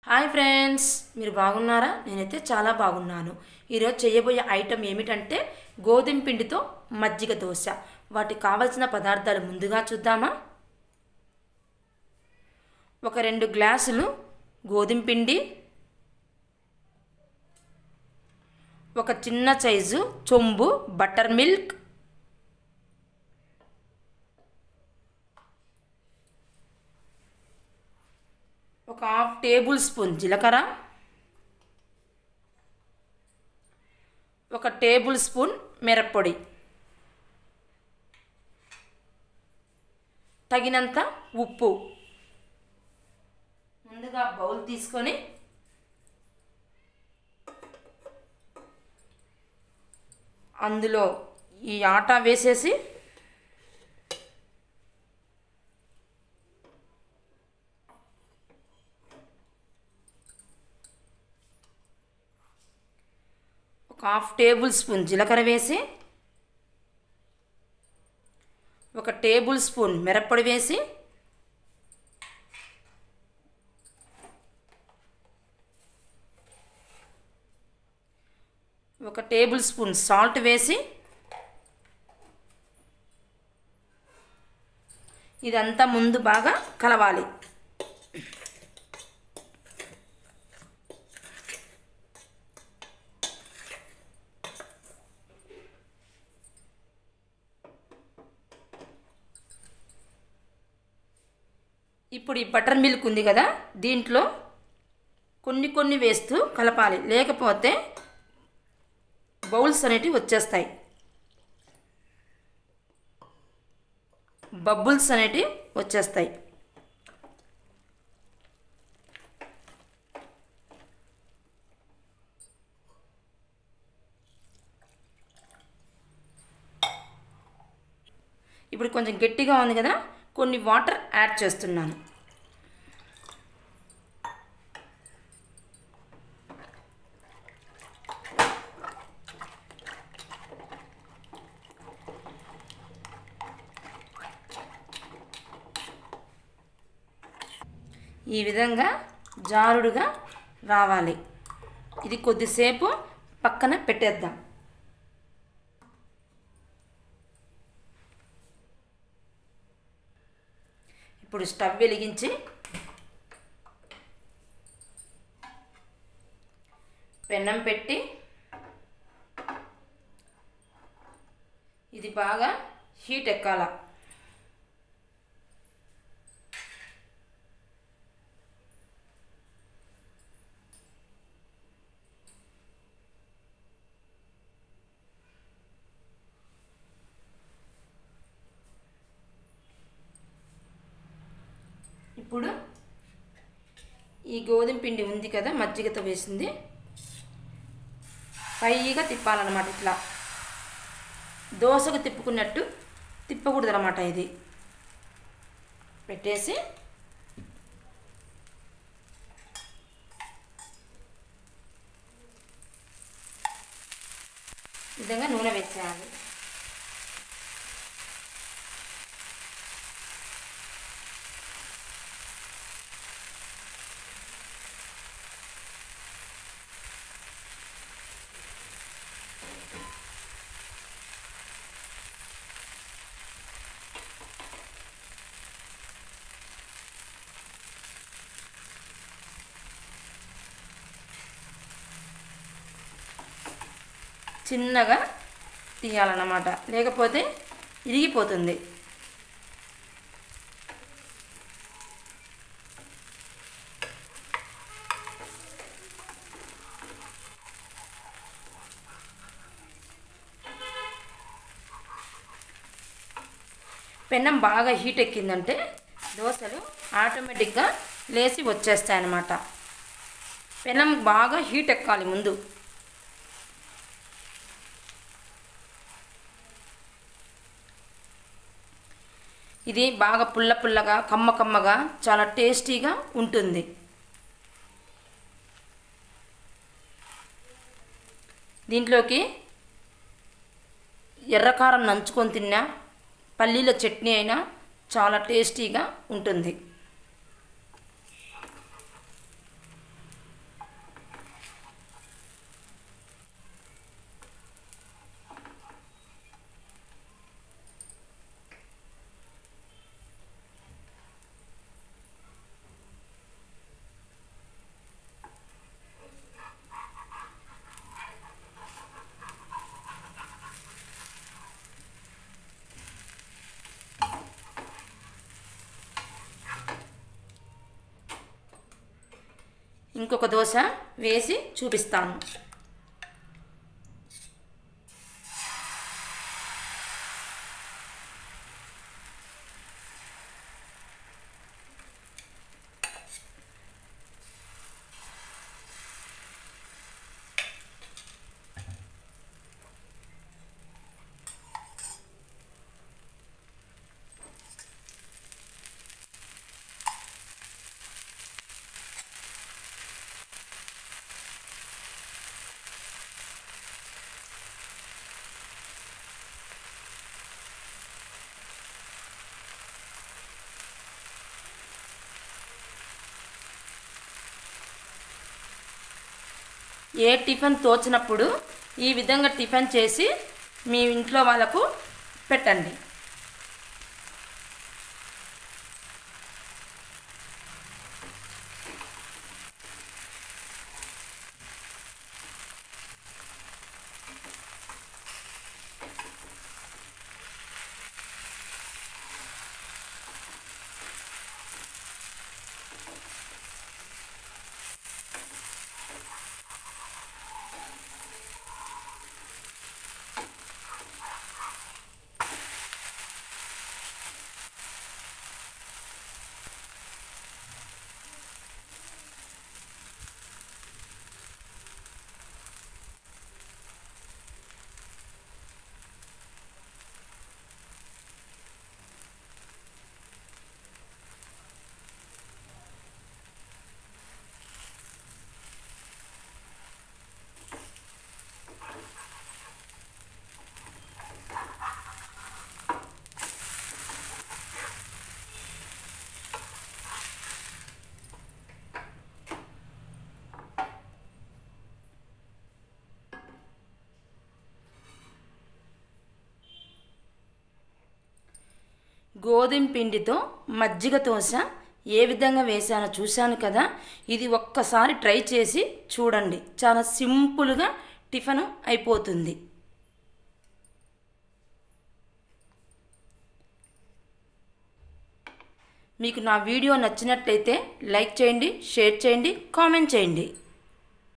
hi friends మీరు బాగున్నారా నేనైతే చాలా బాగున్నాను ఈరోజు చేయబోయే ఐటెం ఏమిటంటే గోధుమ పిండితో మజ్జిగ దోశ వాటికి కావలసిన పదార్థాలు ముందుగా చూద్దామా ఒక రెండు గ్లాసులు గోధుమ పిండి ఒక చిన్న సైజు చొంబు బటర్ మిల్క్ ఒక హాఫ్ టేబుల్ స్పూన్ జీలకర్ర ఒక టేబుల్ స్పూన్ మిరప్పొడి తగినంత ఉప్పు ముందుగా బౌల్ తీసుకొని అందులో ఈ ఆటా వేసేసి ఒక హాఫ్ టేబుల్ స్పూన్ జీలకర్ర వేసి ఒక టేబుల్ స్పూన్ మిరప్పొడి వేసి ఒక టేబుల్ స్పూన్ సాల్ట్ వేసి ఇదంతా ముందు బాగా కలవాలి ఇప్పుడు ఈ బటర్ మిల్క్ ఉంది కదా దీంట్లో కొన్ని కొన్ని వేస్తూ కలపాలి లేకపోతే బౌల్స్ అనేటివి వచ్చేస్తాయి బబుల్స్ అనేటివి వచ్చేస్తాయి ఇప్పుడు కొంచెం గట్టిగా ఉంది కదా కొన్ని వాటర్ యాడ్ చేస్తున్నాను ఈ విధంగా జారుడుగా రావాలి ఇది కొద్దిసేపు పక్కన పెట్టేద్దాం ఇప్పుడు స్టవ్ వెలిగించి పెన్నం పెట్టి ఇది బాగా హీట్ ఎక్కాల ఇప్పుడు ఈ గోధుమ పిండి ఉంది కదా మజ్జిగతో వేసింది పైగా తిప్పాలన్నమాట ఇట్లా దోశకు తిప్పుకున్నట్టు తిప్పకూడదు అనమాట ఇది పెట్టేసి ఈ విధంగా నూనె వేసేయాలి చిన్నగా తీయాలన్నమాట లేకపోతే ఇరిగిపోతుంది పెన్నం బాగా హీట్ ఎక్కిందంటే దోశలు ఆటోమేటిక్గా లేచి వచ్చేస్తాయి అన్నమాట పెనం బాగా హీట్ ఎక్కాలి ముందు ఇది బాగా పుల్ల పుల్లగా కమ్మ కమ్మగా చాలా టేస్టీగా ఉంటుంది దీంట్లోకి ఎర్రకారం నంచుకొని తిన్నా పల్లీల చట్నీ అయినా చాలా టేస్టీగా ఉంటుంది ఇంకొక దోశ వేసి చూపిస్తాను ఏ టిఫిన్ తోచినప్పుడు ఈ విధంగా టిఫిన్ చేసి మీ ఇంట్లో వాళ్ళకు పెట్టండి గోధుమ పిండితో మజ్జిగ దోశ ఏ విధంగా వేసానో చూశాను కదా ఇది ఒక్కసారి ట్రై చేసి చూడండి చాలా సింపుల్గా టిఫిన్ అయిపోతుంది మీకు నా వీడియో నచ్చినట్లయితే లైక్ చేయండి షేర్ చేయండి కామెంట్ చేయండి